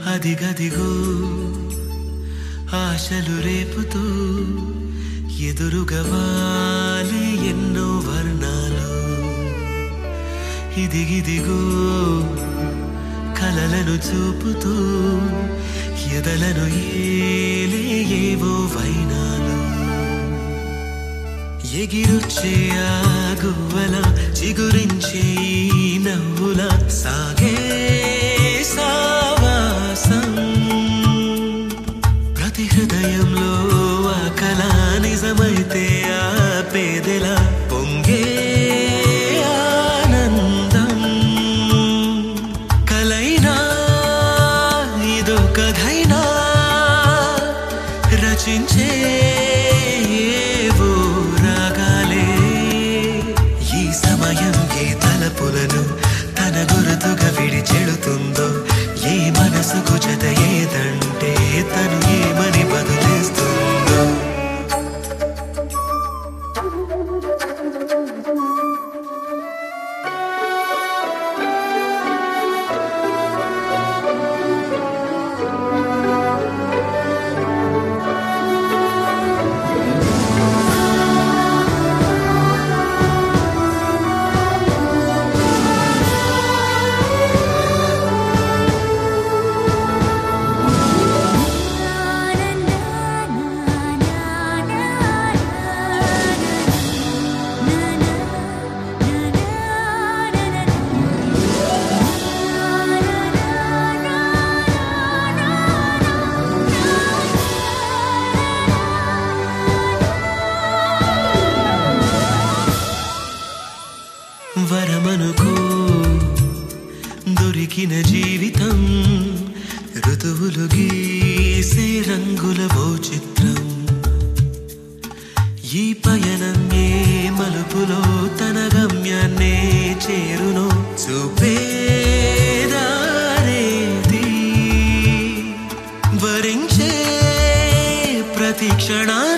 అదిగదిగో ఆశలు రేపుతూ ఎదురుగా వాలే ఎన్నో వర్ణాలు ఇదిగిదిగో కలలను చూపుతూ ఎదలను ఏలే ఏవో వైనాలు ఎగిరొచ్చే ఆ గువ్వల చిగురించే ఈ నవ్వుల సాగే సావాసం ప్రతి హృదయంలో ఆ కళ నిజమైతే ఆ పేదెల పొంగే ఆనందం కలైనా ఇదో కథైనా రచించే ఏవో రాగాలే ఈ సమయం ఏ తలపులను తన గురుతుగా విడిచెడుతుందో ఏ మనసుకు జత ఏదంటే తను ఏమని బదులేస్తుందో వరమనుకో దొరికిన జీవితం ఋతువులు గీసే రంగుల ఓ చిత్రం ఈ పయనం ఏ మలుపులో తన గమ్యాన్నే చేరును చూపేదారేది వరించే ప్రతి క్షణాన్ని